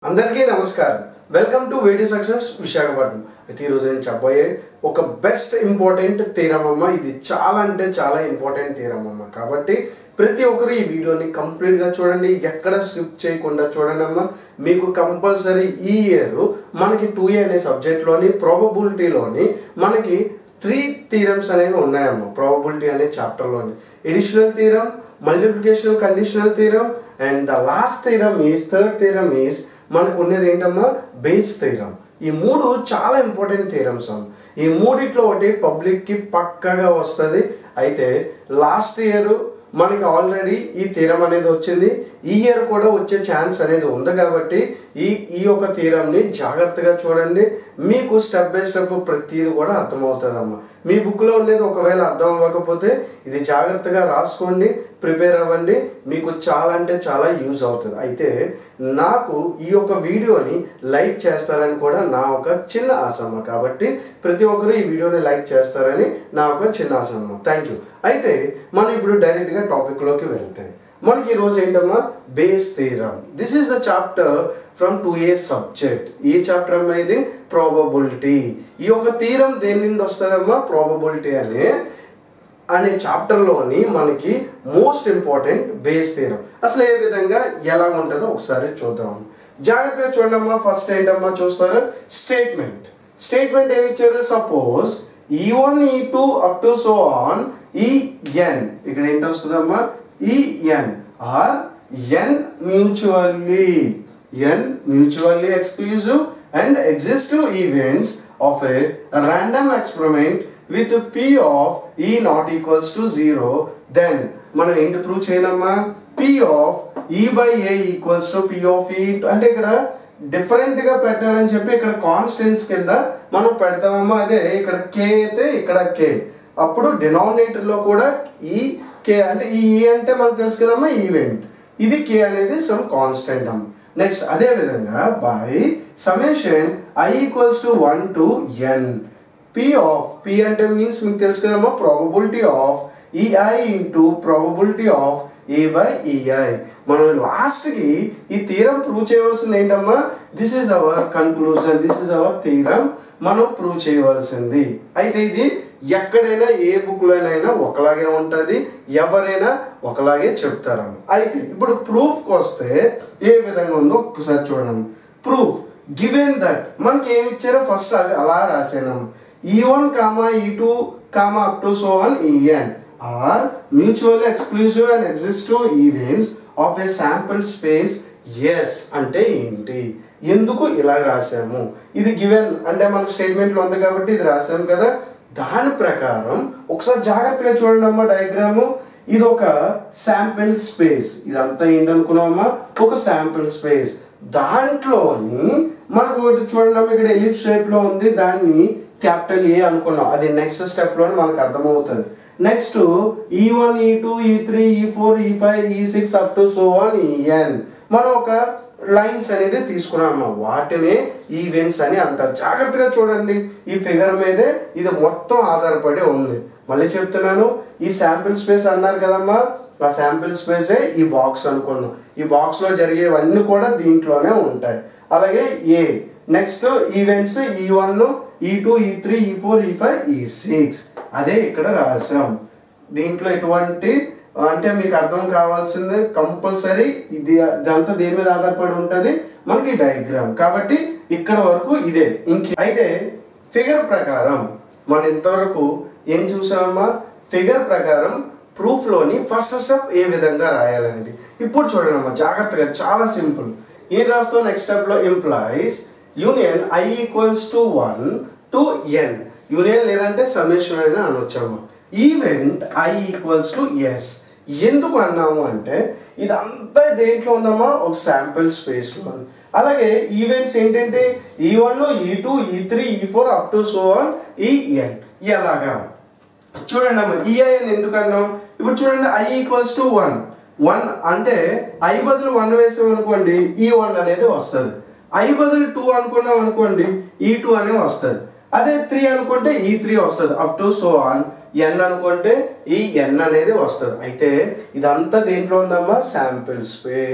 అందరికీ నమస్కారం welcome to వేటి సక్సెస్ విశాఖపట్నం అయితే ఈరోజు నేను చెప్పబోయే ఒక బెస్ట్ ఇంపార్టెంట్ తీరం అమ్మ ఇది చాలా అంటే చాలా ఇంపార్టెంట్ తీరం అమ్మ కాబట్టి ప్రతి ఒక్కరు ఈ వీడియోని కంప్లీట్గా చూడండి ఎక్కడ స్కిప్ చేయకుండా చూడండి అమ్మ మీకు కంపల్సరీ ఈ ఇయర్ మనకి టూ ఏ అనే సబ్జెక్ట్లోని ప్రాబబిలిటీలోని మనకి త్రీ థీరమ్స్ అనేవి ఉన్నాయమ్మ ప్రాబబిలిటీ అనే చాప్టర్లోని additional theorem multiplication conditional theorem and the last theorem is third theorem is మనకు ఉన్నది ఏంటమ్మా బేస్ థీరం ఈ మూడు చాలా ఇంపార్టెంట్ థీరమ్స్ అమ్మ ఈ మూడిట్లో ఒకటి పబ్లిక్కి పక్కగా వస్తుంది అయితే లాస్ట్ ఇయర్ మనకి ఆల్రెడీ ఈ తీరం అనేది వచ్చింది ఈ ఇయర్ కూడా వచ్చే ఛాన్స్ అనేది ఉంది కాబట్టి ఈ ఈ యొక్క తీరంని జాగ్రత్తగా చూడండి మీకు స్టెప్ బై స్టెప్ ప్రతిది కూడా అర్థమవుతుందమ్మా మీ బుక్లో ఉండేది ఒకవేళ అర్థం అవ్వకపోతే ఇది జాగ్రత్తగా రాసుకోండి ప్రిపేర్ అవ్వండి మీకు చాలా అంటే చాలా యూజ్ అవుతుంది అయితే నాకు ఈ యొక్క వీడియోని లైక్ చేస్తారని కూడా నా ఒక చిన్న ఆశమ్మ కాబట్టి ప్రతి ఒక్కరు ఈ వీడియోని లైక్ చేస్తారని నా ఒక చిన్న ఆశమ్మ థ్యాంక్ యూ అయితే మనం ఇప్పుడు డైరెక్ట్గా టాపిక్లోకి వెళ్తే మనకి ఈరోజు ఏంటమ్మా Bayes theorem this is the chapter from two A subject ఈ చాప్టర్ అమ్మా ఇది ప్రాబబిలిటీ ఈ యొక్క తీరం దేని నుండి వస్తుందమ్మా ప్రాబబిలిటీ అనే అనే చాప్టర్లోని మనకి మోస్ట్ ఇంపార్టెంట్ బేస్ థీరం అసలు ఏ విధంగా ఎలా ఉంటుందో ఒకసారి చూద్దాం జాగ్రత్తగా చూడమ్మా ఫస్ట్ ఏంటమ్మా చూస్తారు స్టేట్మెంట్ స్టేట్మెంట్ ఏమి ఇచ్చారు suppose E one E two up to so on E n ఇక్కడ ఏంటి వస్తుందమ్మా E n are n mutually n mutually exclusive and exhaustive events of a random experiment with P of E not equals to zero then మనం ఏంటి prove చేయనమ్మా P of E by A equals to P of E అంటే ఇక్కడ different గా పెట్టాలని చెప్పి ఇక్కడ constants కింద మనం పెడతామమ్మా అదే ఇక్కడ కే అయితే ఇక్కడ కే అప్పుడు డినామినేటర్ లో కూడా ఈ కే అంటే ఈ ఈ అంటే మనకు తెలుసు కదమ్మా ఈవెంట్ ఇది కే అనేది సమ్ కాన్స్టెంట్ అమ్మ నెక్స్ట్ అదే విధంగా by summation i equals to one to n P of P అంటే మీన్స్ మీకు తెలుసు కదమ్మా probability of E i into probability of A by E i మనం లాస్ట్కి ఈ తీరం ప్రూవ్ చేయవలసింది ఏంటమ్మా this is our conclusion this is our theorem మనం ప్రూవ్ చేయవలసింది అయితే ఇది ఎక్కడైనా ఏ బుక్లోనైనా ఒకలాగే ఉంటుంది ఎవరైనా ఒకలాగే చెప్తారమ్మ అయితే ఇప్పుడు ప్రూఫ్కి వస్తే ఏ విధంగా ఉందో ఒక్కసారి చూడండి ప్రూఫ్ గివెన్ దట్ మనకి ఏమి ఇచ్చారో ఫస్ట్ అవి అలా రాసాను E one comma E two comma up to so one E n are mutual exclusive and exhaustive events of a sample space S అంటే ఏంటి ఎందుకు ఇలా రాసాము ఇది గివెన్ అంటే మన స్టేట్మెంట్లో ఉంది కాబట్టి ఇది రాసాము కదా దాని ప్రకారం ఒకసారి జాగ్రత్తగా చూడండి అమ్మా డయాగ్రాము ఇది ఒక శాంపిల్ స్పేస్ ఇదంతా ఏంటనుకున్నామా ఒక శాంపిల్ స్పేస్ దాంట్లోని మనకు ఒకటి చూడండి అమ్మా ఇక్కడ ఎలిప్ షేప్ లో ఉంది దాన్ని క్యాపిటల్ ఏ అనుకున్నాం అది నెక్స్ట్ స్టెప్ లో మనకు అర్థమవుతుంది నెక్స్ట్ ఈ one E two E three E four E five E six up to so one E n మనం ఒక లైన్స్ అనేది తీసుకున్నాం వాటినే ఈవెంట్స్ అని అంటారు జాగ్రత్తగా చూడండి ఈ ఫిగర్ మీదే ఇది మొత్తం ఆధారపడి ఉంది మళ్ళీ చెప్తున్నాను ఈ శాంపిల్ స్పేస్ అన్నారు కదమ్మా ఆ శాంపిల్ స్పేసే ఈ బాక్స్ అనుకున్నాం ఈ బాక్స్లో జరిగేవన్నీ కూడా దీంట్లోనే ఉంటాయి అలాగే ఏ next events E one E two E three E four E five E six అదే ఇక్కడ రాసాం దీంట్లో ఎటువంటి అంటే మీకు అర్థం కావాల్సిందే కంపల్సరీ ఇది ఇదంతా దేని మీద ఆధారపడి ఉంటుంది మనకి డయాగ్రామ్ కాబట్టి ఇక్కడ వరకు ఇదే ఇంక అయితే ఫిగర్ ప్రకారం మనం ఇంతవరకు ఏం చూసామమ్మా ఫిగర్ ప్రకారం ప్రూఫ్లోని ఫస్ట్ స్టెప్ ఏ విధంగా రాయాలనేది ఇప్పుడు చూడండి అమ్మా జాగ్రత్తగా చాలా సింపుల్ ఏం రాస్తాం నెక్స్ట్ స్టెప్లో ఎంప్లాయీస్ union i equals to one to n union లేదంటే సమేషన్ అయినా అనొచ్చమ్మా event i equals to S ఎందుకు అన్నాము అంటే ఇదంతా దేంట్లో ఉందమ్మా ఒక శాంపిల్ స్పేస్లో అలాగే ఈవెంట్స్ ఏంటంటే ఈ one E two E three E four up to so one E n ఎలాగా చూడండి అమ్మా ఈఐ అని ఎందుకు అన్నాం ఇప్పుడు చూడండి i equals to one one అంటే ఐ బదులు వన్ వేసాం అనుకోండి ఈ వన్ అనేది వస్తుంది ఐ బదులు టూ అనుకున్నాం అనుకోండి ఈ టూ అనేది వస్తుంది అదే త్రీ అనుకుంటే ఈ త్రీ వస్తుంది up to so on n అనుకుంటే ఈ ఎన్ అనేది వస్తుంది అయితే ఇదంతా దేంట్లో ఉందమ్మా శాంపిల్ స్పేస్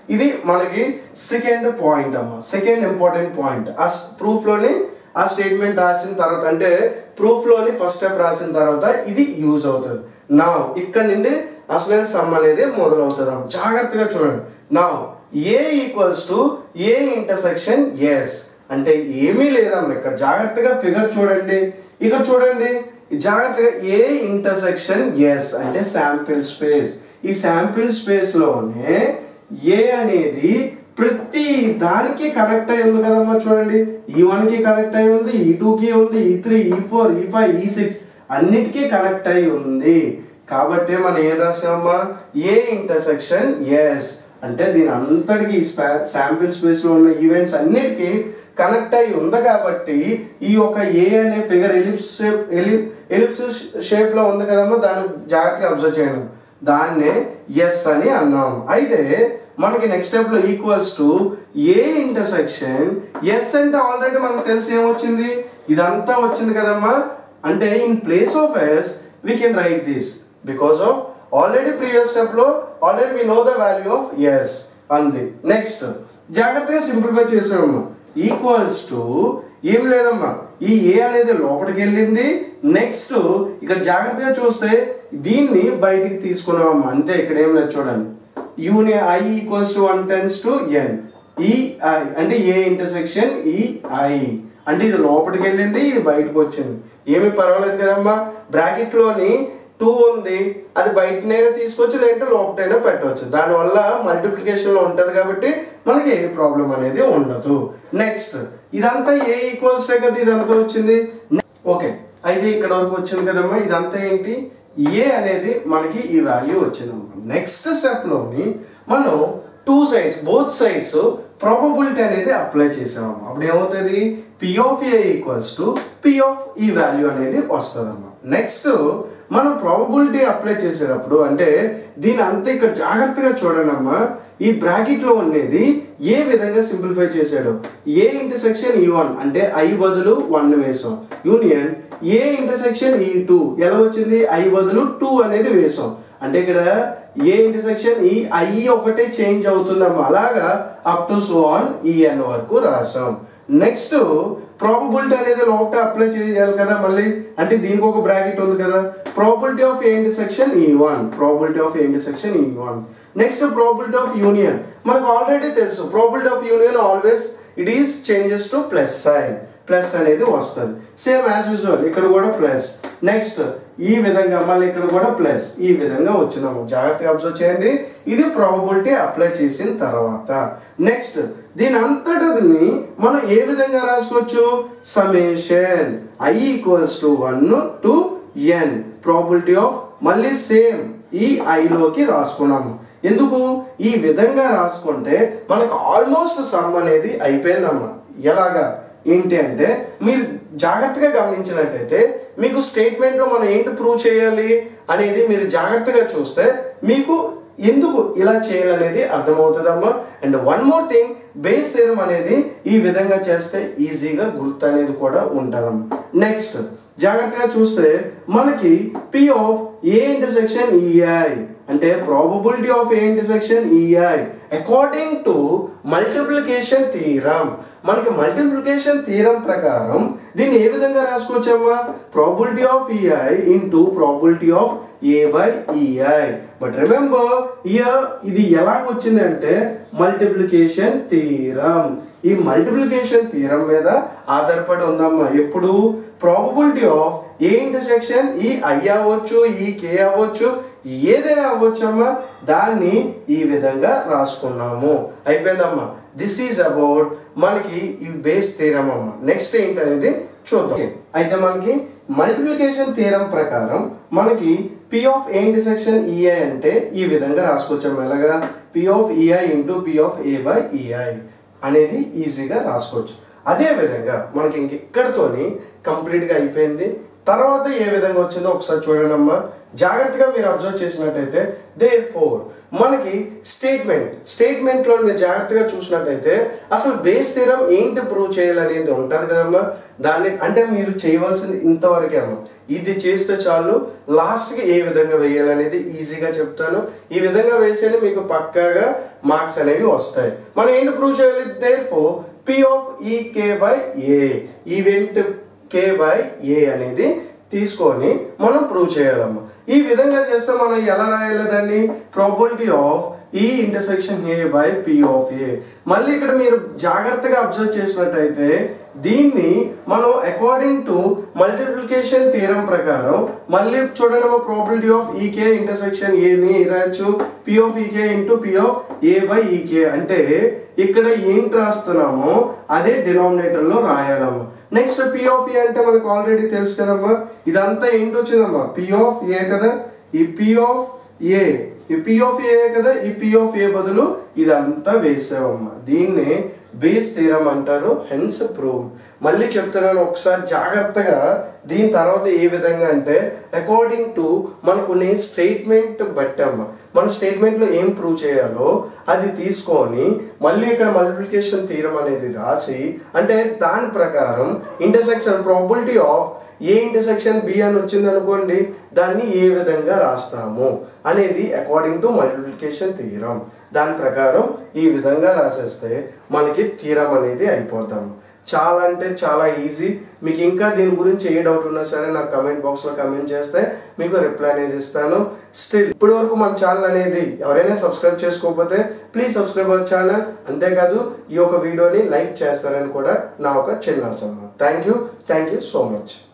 ఇది మనకి సెకండ్ పాయింట్ అమ్మ సెకండ్ ఇంపార్టెంట్ పాయింట్ ఆ ప్రూఫ్లోని ఆ స్టేట్మెంట్ రాసిన తర్వాత అంటే ప్రూఫ్లోని ఫస్ట్ స్టెప్ రాసిన తర్వాత ఇది యూజ్ అవుతుంది నా ఇక్కడ నుండి అసలైన సమ్ అనేది మొదలవుతుంది అమ్మ జాగ్రత్తగా చూడండి నా A equals to A intersection S అంటే ఏమీ లేదమ్మా ఇక్కడ జాగ్రత్తగా ఫిగర్ చూడండి ఇక్కడ చూడండి జాగ్రత్తగా ఏ ఇంటర్సెక్షన్ ఎస్ అంటే శాంపిల్ స్పేస్ ఈ శాంపిల్ స్పేస్ లోనే ఏ అనేది ప్రతి దానికి కనెక్ట్ అయి ఉంది కదమ్మా చూడండి ఈ వన్ కి కనెక్ట్ అయి ఉంది ఈ టూ కి ఉంది ఈ three E four E five E six అన్నిటికీ కనెక్ట్ అయి ఉంది కాబట్టి మనం ఏం రాసామమ్మా ఏ ఇంటర్సెక్షన్ ఎస్ అంటే దీని అంతటికి శాంపిల్ స్పేస్ లో ఉన్న ఈవెంట్స్ అన్నిటికీ కనెక్ట్ అయి ఉంది కాబట్టి ఈ యొక్క ఏ అనే figure ellipse shape ellipse shape లో ఉంది కదమ్మా దాన్ని జాగ్రత్తగా అబ్జర్వ్ చేయండి దాన్నే ఎస్ అని అన్నాం అయితే మనకి నెక్స్ట్ స్టెప్ లో equals to A intersection S అంటే ఆల్రెడీ మనకు తెలిసి ఏమొచ్చింది ఇదంతా వచ్చింది కదమ్మా అంటే in place of S we can write this because of already previous step లో already we know the value of S అంది నెక్స్ట్ జాగ్రత్తగా సింప్లిఫై చేసామమ్మా ఈక్వల్స్ టు ఏం లేదమ్మా ఈ ఏ అనేది లోపలికి వెళ్ళింది నెక్స్ట్ ఇక్కడ జాగ్రత్తగా చూస్తే దీన్ని బయటికి తీసుకున్నామమ్మా అంతే ఇక్కడ ఏం లేదు చూడండి union i equals to one tens to n E i అంటే ఏ ఇంటర్సెక్షన్ ఈ ఐ అంటే ఇది లోపలికి వెళ్ళింది ఇది బయటకు వచ్చింది ఏమీ పర్వాలేదు కదమ్మా బ్రాకెట్ లోని టూ ఉంది అది బయటనైనా తీసుకొచ్చు లేదంటే లోపటైనా పెట్టవచ్చు దానివల్ల మల్టిప్లికేషన్ లో ఉంటది కాబట్టి మనకి ఏ ప్రాబ్లం అనేది ఉండదు నెక్స్ట్ ఇదంతా ఏ ఈక్వల్స్ కదా ఇదంతా వచ్చింది ఓకే అయితే ఇక్కడ వరకు వచ్చింది కదమ్మా ఇదంతా ఏంటి ఏ అనేది మనకి ఈ వాల్యూ వచ్చింది నెక్స్ట్ స్టెప్ లోని మనం two sides both sides probability అనేది అప్లై చేసాము అప్పుడు ఏమవుతుంది P of A equals to P of E value అనేది వస్తుందమ్మా నెక్స్ట్ మనం ప్రాబబిలిటీ అప్లై చేసేటప్పుడు అంటే దీని అంతా ఇక్కడ జాగ్రత్తగా చూడండి అమ్మా ఈ బ్రాకెట్ లో ఉండేది ఏ విధంగా సింప్లిఫై చేశాడు ఏ ఇంటర్సెక్షన్ ఈ వన్ అంటే ఐ బదులు వన్ వేసాం union A intersection E two ఎలా వచ్చింది ఐ బదులు టూ అనేది వేసాం అంటే ఇక్కడ ఏ ఇంటర్సెక్షన్ ఈ ఐ ఒకటే చేంజ్ అవుతుందమ్మా అలాగా up to so on E ఎన్ వరకు రాసాం నెక్స్ట్ ప్రాబబిలిటీ అనేది లోపల అప్లై చేయాలి కదా మళ్ళీ అంటే దీనికి ఒక బ్రాకెట్ ఉంది కదా probability of A intersection E one probability of A intersection E one next probability of union మనకు ఆల్రెడీ తెలుసు probability of union always it is changes to plus sign plus అనేది వస్తుంది సేమ్ యాజ్ యూజువల్ ఇక్కడ కూడా plus next ఈ విధంగా మళ్ళీ ఇక్కడ కూడా ప్లస్ ఈ విధంగా వచ్చినాము జాగ్రత్తగా అబ్జర్వ్ చేయండి ఇది ప్రాబబిలిటీ అప్లై చేసిన తర్వాత నెక్స్ట్ దీని అంతటిని మనం ఏ విధంగా రాసుకోవచ్చు summation i equals to one to n probability of మళ్ళీ సేమ్ ఈ ఐలోకి రాసుకున్నాము ఎందుకు ఈ విధంగా రాసుకుంటే మనకు ఆల్మోస్ట్ సమ్ అనేది అయిపోయిందమ్మా ఎలాగా ఏంటి అంటే మీరు జాగ్రత్తగా గమనించినట్టయితే మీకు స్టేట్మెంట్లో మనం ఏంటి ప్రూవ్ చేయాలి అనేది మీరు జాగ్రత్తగా చూస్తే మీకు ఎందుకు ఇలా చేయాలనేది అర్థమవుతుందమ్మా and one more thing Bayes theorem అనేది ఈ విధంగా చేస్తే ఈజీగా గుర్తు అనేది కూడా ఉంటుందమ్మా నెక్స్ట్ జాగ్రత్తగా చూస్తే మనకి P of A intersection E i అంటే probability of A intersection E i according to multiplication theorem మనకి మల్టిప్లికేషన్ థీరం ప్రకారం దీన్ని ఏ విధంగా రాసుకోవచ్చమ్మా probability of E i into probability of A by E i but remember here ఇది ఎలా వచ్చిందంటే మల్టిప్లికేషన్ థీరం ఈ మల్టిప్లికేషన్ థీరం మీద ఆధారపడి ఉందమ్మా ఎప్పుడు probability of A intersection E i అవ్వచ్చు ఈ కే అవ్వచ్చు ఏదైనా అవ్వచ్చమ్మా దాన్ని ఈ విధంగా రాసుకున్నాము అయిపోయిందమ్మా దిస్ ఈజ్ అబౌట్ మనకి ఈ బేస్ థీరం అమ్మ నెక్స్ట్ ఏంటనేది చూద్దాం అయితే మనకి మల్టిప్లికేషన్ థీరం ప్రకారం మనకి P of A intersection E i అంటే ఈ విధంగా రాసుకోవచ్చాము ఎలాగా P of E i into P of A by E i అనేది ఈజీగా రాసుకోవచ్చు అదే విధంగా మనకి ఇంక ఇక్కడితోని కంప్లీట్గా అయిపోయింది తర్వాత ఏ విధంగా వచ్చిందో ఒకసారి చూడండి అమ్మా జాగ్రత్తగా మీరు అబ్జర్వ్ చేసినట్టయితే దే ఫోర్ మనకి స్టేట్మెంట్ స్టేట్మెంట్లో మీరు జాగ్రత్తగా చూసినట్టయితే అసలు బేస్ థీరం ఏంటి ప్రూవ్ చేయాలనేది ఉంటుంది కదమ్మా దాన్ని అంటే మీరు చేయవలసింది ఇంతవరకే అమ్మా ఇది చేస్తే చాలు లాస్ట్కి ఏ విధంగా వేయాలనేది ఈజీగా చెప్తాను ఈ విధంగా వేస్తేనే మీకు పక్కాగా మార్క్స్ అనేవి వస్తాయి మనం ఏంటి ప్రూవ్ చేయాలి దే ఫో P of E k by A event k by A అనేది తీసుకొని మనం ప్రూవ్ చేయాలమ్మా ఈ విధంగా చేస్తే మనం ఎలా రాయాలి దాన్ని probability of E intersection A by P of A మళ్ళీ ఇక్కడ మీరు జాగ్రత్తగా అబ్జర్వ్ చేసినట్టయితే దీన్ని మనం అకార్డింగ్ టు మల్టిప్లికేషన్ థియరం ప్రకారం మళ్ళీ చూడండి ప్రాబిలిటీ ఆఫ్ ఈకే ఇంటర్సెక్షన్ ఏని రాయొచ్చు P of E k into P of A by E k అంటే ఇక్కడ ఏంటి రాస్తున్నామో అదే డినామినేటర్ లో రాయాలమ్మా నెక్స్ట్ పి ఆఫ్ ఏ అంటే మనకు ఆల్రెడీ తెలుసు కదమ్మా ఇదంతా ఏంటి వచ్చిందమ్మా పి ఆఫ్ ఏ కదా ఈ పి ఆఫ్ ఏ ఈ పి ఆఫ్ ఏ కదా ఈ పి ఆఫ్ ఏ బదులు ఇదంతా వేసావమ్మా దీన్నే బేస్ థీరం అంటారు హెన్స్ ప్రూవ్ మళ్ళీ చెప్తున్నాను ఒకసారి జాగ్రత్తగా దీని తర్వాత ఏ విధంగా అంటే అకార్డింగ్ టు మనకునే స్టేట్మెంట్ బట్టమ్మ మన స్టేట్మెంట్లో ఏం ప్రూవ్ చేయాలో అది తీసుకొని మళ్ళీ ఇక్కడ మల్టిప్లికేషన్ థీరం అనేది రాసి అంటే దాని ప్రకారం intersection probability of A intersection B అని వచ్చింది అనుకోండి దాన్ని ఏ విధంగా రాస్తాము అనేది అకార్డింగ్ టు మల్టిప్లికేషన్ థీరం దాని ప్రకారం ఈ విధంగా రాసేస్తే మనకి థీరం అనేది అయిపోతాం చాలా అంటే చాలా ఈజీ మీకు ఇంకా దీని గురించి ఏ డౌట్ ఉన్నా సరే నాకు కమెంట్ బాక్స్లో కమెంట్ చేస్తే మీకు రిప్లై అనేది ఇస్తాను స్టిల్ ఇప్పటి వరకు మన ఛానల్ అనేది ఎవరైనా సబ్స్క్రైబ్ చేసుకోకపోతే ప్లీజ్ సబ్స్క్రైబ్ అవర్ ఛానల్ అంతేకాదు ఈ యొక్క వీడియోని లైక్ చేస్తారని కూడా నా ఒక చిన్న ఆశ thank you thank you so much